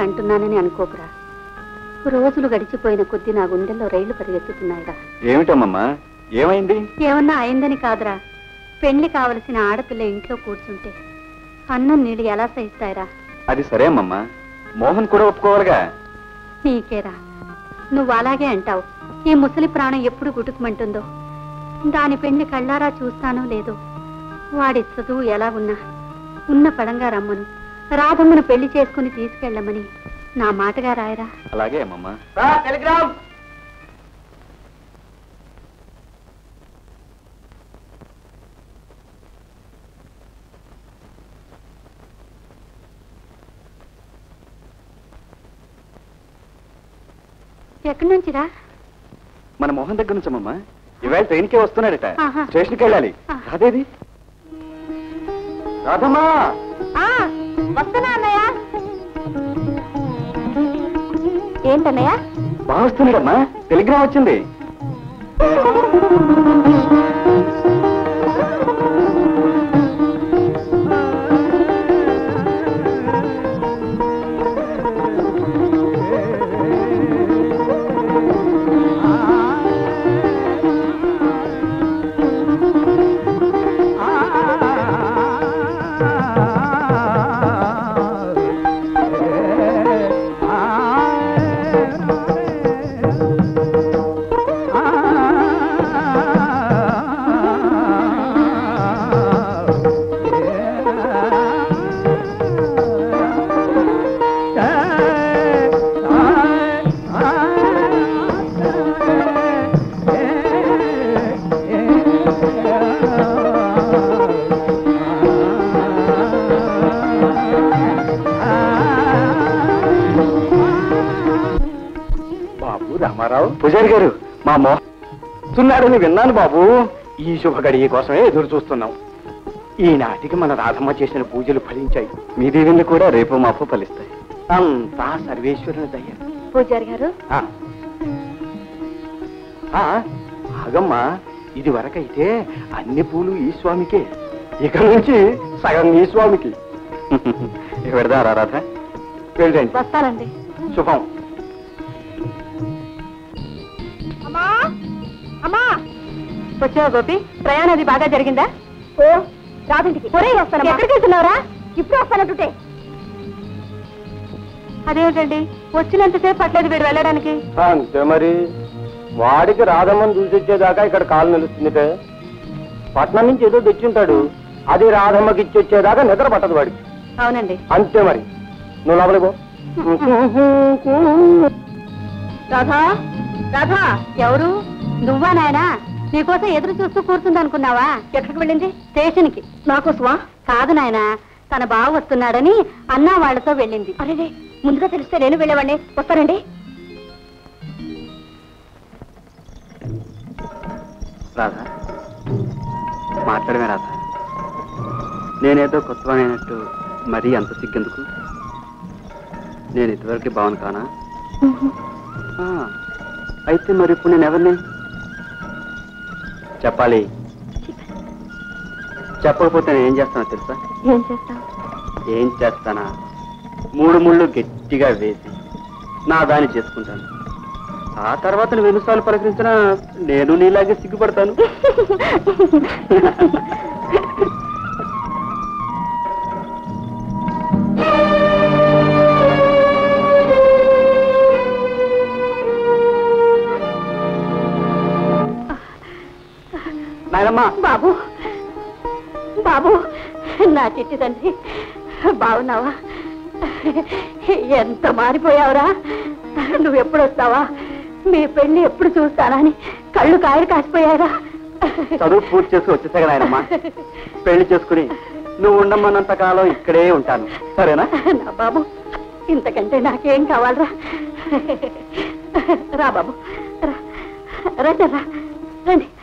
అంటున్నానని అనుకోకురా రోజులు గడిచిపోయిన కొద్దీ నా గుండెల్లో రైళ్లు పరిగెత్తుతున్నాయిరా ఏమిటమ్మమ్మా ఏమైంది ఏమన్నా అయిందని కాదురా పెళ్లి కావలసిన ఆడపిల్ల ఇంట్లో కూర్చుంటే అన్నం నీళ్ళు ఎలా సహిస్తాయిరా అది సరే అమ్మమ్మా మోహన్ కూడా ఒప్పుకోవాలిగా నీకేరా నువ్వు అలాగే అంటావు ఈ ముసలి ప్రాణం ఎప్పుడు గుటుకుమంటుందో దాని పెళ్లి కళ్ళారా చూస్తానో లేదో వాడి చదువు ఎలా ఉన్నా ఉన్న పడంగా రమ్మను రాధమ్మను పెళ్లి చేసుకుని తీసుకెళ్ళమని నా మాటగా రాయరా అలాగే అమ్మమ్మా టెలిగ్రామ్ ఎక్కడి నుంచిరా మన మోహన్ దగ్గర నుంచి అమ్మమ్మా ఇవాళ ట్రైన్కే వస్తున్నాడట ఆహా. స్టేషన్కి వెళ్ళాలి ఆ. అదేది రాధమ్మా వస్తున్నా అన్నయ్య ఏంటన్నయ్య బాగా వస్తున్నాడమ్మా టెలిగ్రామ్ వచ్చింది బాబు రామారావు పూజారి గారు మా మోహన్ వస్తున్నాడని విన్నాను బాబు ఈ శుభ గడియ కోసమే ఎదురు చూస్తున్నాం ఈనాటికి మన రాధమ్మ చేసిన పూజలు ఫలించాయి మీ దీవెనలు కూడా రేపు మాపు ఫలిస్తాయి అంతా సర్వేశ్వరుని దయ్య పూజారి గారు ఆ. ఆ, ఆగమ్మా ఇది వరకైతే అన్ని పూలు ఈ స్వామికే ఇక నుంచి సగం ఈ స్వామికి ఇక పెడదాం రా రాధ వెళ్ళండి వస్తానండి శుభం అమ్మా అమ్మా వచ్చావా గోపి ప్రయాణం అది బాగా జరిగిందా ఓ రాదింటికి ఒరే వస్తాను ఎక్కడికి వెళ్తున్నావురా ఇప్పుడు వస్తానంటుంటే అదేమిటండి వచ్చినంతసేపు పట్టలేదు వీడు వెళ్ళడానికి అంతే మరి వాడికి రాధమ్మని చూసొచ్చేదాకా ఇక్కడ కాలు నిలుస్తుంది పట్నం నుంచి ఏదో తెచ్చుంటాడు అది రాధమ్మకి ఇచ్చి వచ్చేదాకా నిద్ర పట్టదు వాడికి అవునండి అంతే మరి నువ్వు లోపలికి పో రాధా రాధా ఎవరు నువ్వా నాయనా నీకోసం ఎదురు చూస్తూ కూర్చుంది అనుకున్నావా ఎక్కడికి వెళ్ళింది స్టేషన్ కి నాకోసమా కాదు నాయనా తన బావ వస్తున్నాడని అన్నా వాళ్ళతో వెళ్ళింది అరే ముందుగా తెలిస్తే నేను వెళ్ళేవాడిని వస్తానండి రాధా మాట్లాడమే రాధా నేనేదో కొత్తవానైనట్టు మరీ అంత సిగ్గెందుకు నేను ఇదివరకు బావను కానా ఆ, అయితే మరి ఇప్పుడు నేను ఎవరిని చెప్పాలి చెప్పకపోతే నేను ఏం చేస్తానో తెలుసా ఏం చేస్తావు ఏం చేస్తానా మూడు ముళ్ళు గట్టిగా వేసి నా దాన్ని చేసుకుంటాను ఆ తర్వాత నువ్వు ఎన్నిసార్లు పలకరించినా నేను నీలాగే సిగ్గుపడతాను నాయనమ్మా బాబు బాబు నా చిట్టి తండ్రి బాగున్నావా ఎంత మారిపోయావురా నువ్వు ఎప్పుడు వస్తావా మీ పెళ్లి ఎప్పుడు చూస్తానా అని కళ్ళు కాయలు కాసిపోయారా చదువు పూర్తి చేసి వచ్చేసాగా నాయనమ్మా పెళ్లి చేసుకుని నువ్వు ఉండమన్నంత కాలం ఇక్కడే ఉంటాను సరేనా నా బాబు ఇంతకంటే నాకేం కావాలరా రా బాబు రా రండి రా రండి